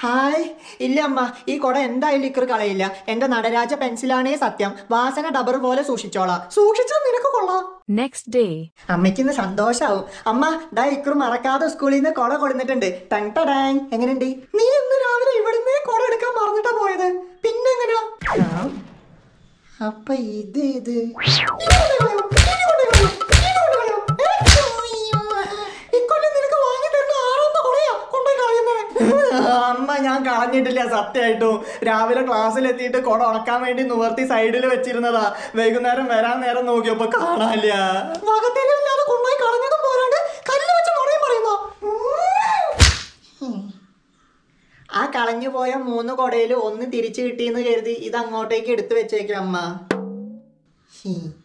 Hi ഇല്ല അമ്മ ഈ കുട എന്തായാലും ഇക്കർ കളയില്ല എന്റെ നടരാജ പെൻസിലാണേ സത്യം വാസന ഡബർ പോലെ സൂക്ഷിച്ചോളാം സൂക്ഷിച്ചാൽ നിനക്ക് കൊള്ളാം Next day. അമ്മയ്ക്കിന്ന് സന്തോഷാവും അമ്മ ഡാ ഇക്കുറി മറക്കാതെ സ്കൂളിൽ നിന്ന് കൊട കൊടുത്തിട്ടുണ്ട് ടങ് ടടാങ് എങ്ങനെയുണ്ട് നീ ഇന്ന് രാവിലെ ഇവിടുന്ന് കൊട എടുക്കാൻ മറന്നിട്ടാ പോയത് പിന്നെ എങ്ങനെയാ അപ്പൊ ഇത് ഇത് അമ്മ ഞാൻ കളഞ്ഞിട്ടില്ല സത്യമായിട്ടും രാവിലെ ക്ലാസ്സിൽ എത്തിയിട്ട് കുട ഉണക്കാൻ വേണ്ടി നിവർത്തി സൈഡിൽ വെച്ചിരുന്നതാ വൈകുന്നേരം വരാൻ നേരം നോക്കിയപ്പോ കാണാനില്ല വകത്തിലില്ലാതെ കൊണ്ടുപോയി കളഞ്ഞതും പോരാണ്ട് കല്ല് വെച്ച മുറയും പറയുന്നോ ആ കളഞ്ഞു പോയ മൂന്ന് കൊടയിൽ ഒന്ന് തിരിച്ചു കിട്ടിയെന്ന് കരുതി ഇത് അങ്ങോട്ടേക്ക് എടുത്തു വെച്ചേക്കാം അമ്മ ഹീ.